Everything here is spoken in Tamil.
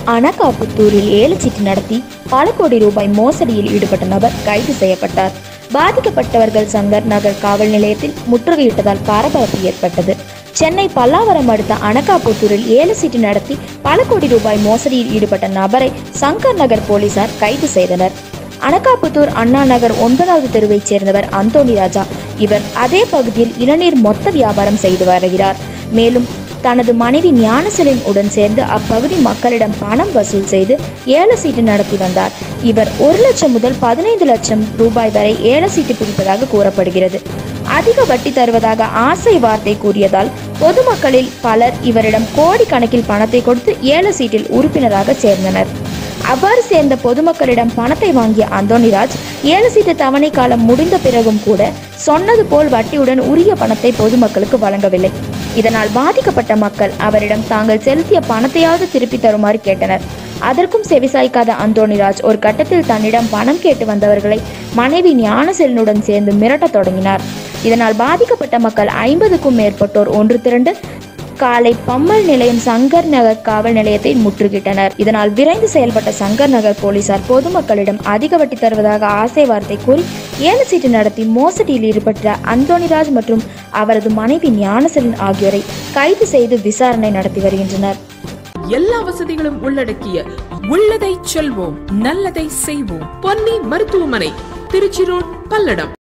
அனகாபுத்தூரில் ஏலச்சீட்டு நடத்தி பல கோடி ரூபாய் மோசடியில் ஈடுபட்ட நபர் கைது செய்யப்பட்டார் பாதிக்கப்பட்டவர்கள் சங்கர் நகர் காவல் நிலையத்தில் முற்றுகையிட்டதால் பரபரப்பு ஏற்பட்டது சென்னை பல்லாவரம் அடுத்த அனகாபுத்தூரில் ஏலச்சீட்டு நடத்தி பல கோடி ரூபாய் மோசடியில் ஈடுபட்ட நபரை சங்கர் நகர் போலீசார் கைது செய்தனர் அனகாபுத்தூர் அண்ணா நகர் ஒன்பதாவது தெருவைச் சேர்ந்தவர் அந்தோணி ராஜா இவர் அதே பகுதியில் இளநீர் மொத்த வியாபாரம் செய்து வருகிறார் மேலும் தனது மனைவி ஞானசலின் உடன் சேர்ந்து அப்பகுதி மக்களிடம் பணம் வசூல் செய்து ஏல சீட்டு நடத்தி வந்தார் இவர் ஒரு லட்சம் முதல் பதினைந்து லட்சம் ரூபாய் வரை ஏல சீட்டு பிடிப்பதாக கூறப்படுகிறது அதிக வட்டி தருவதாக ஆசை வார்த்தை கூறியதால் பொதுமக்களில் பலர் இவரிடம் கோடிக்கணக்கில் பணத்தை கொடுத்து ஏல சீட்டில் உறுப்பினராக சேர்ந்தனர் அவ்வாறு சேர்ந்த பொதுமக்களிடம் பணத்தை வாங்கிய அந்தோணிராஜ் ஏழு சீட்டு தவணை காலம் முடிந்த பிறகும் கூட சொன்னது போல் வட்டியுடன் உரிய பணத்தை பொதுமக்களுக்கு வழங்கவில்லை இதனால் பாதிக்கப்பட்ட மக்கள் அவரிடம் தாங்கள் செலுத்திய பணத்தையாவது திருப்பி தருமாறு கேட்டனர் அதற்கும் செவிசாய்க்காத அந்தோணிராஜ் ஒரு கட்டத்தில் தன்னிடம் பணம் கேட்டு வந்தவர்களை மனைவி ஞானசெலனுடன் சேர்ந்து மிரட்டத் தொடங்கினார் இதனால் பாதிக்கப்பட்ட மக்கள் ஐம்பதுக்கும் மேற்பட்டோர் ஒன்று திரண்டு காலை பம்மல் நிலையம் சங்கர் நகர் காவல் நிலையத்தை முற்றுகிட்டனர் இதனால் விரைந்து செயல்பட்ட சங்கர் நகர் போலீசார் பொதுமக்களிடம் அதிக வட்டி தருவதாக ஆசை வார்த்தை கூறி ஏல சீட்டு நடத்தி மோசடியில் ஈடுபட்ட அந்தோணிராஜ் மற்றும் அவரது மனைவி ஞானசலன் ஆகியோரை கைது செய்து விசாரணை நடத்தி வருகின்றனர் எல்லா வசதிகளும் உள்ளடக்கிய உள்ளதை செல்வோம் நல்லதை செய்வோம் பொன்னி மருத்துவமனை திருச்சி ரோட் பல்லடம்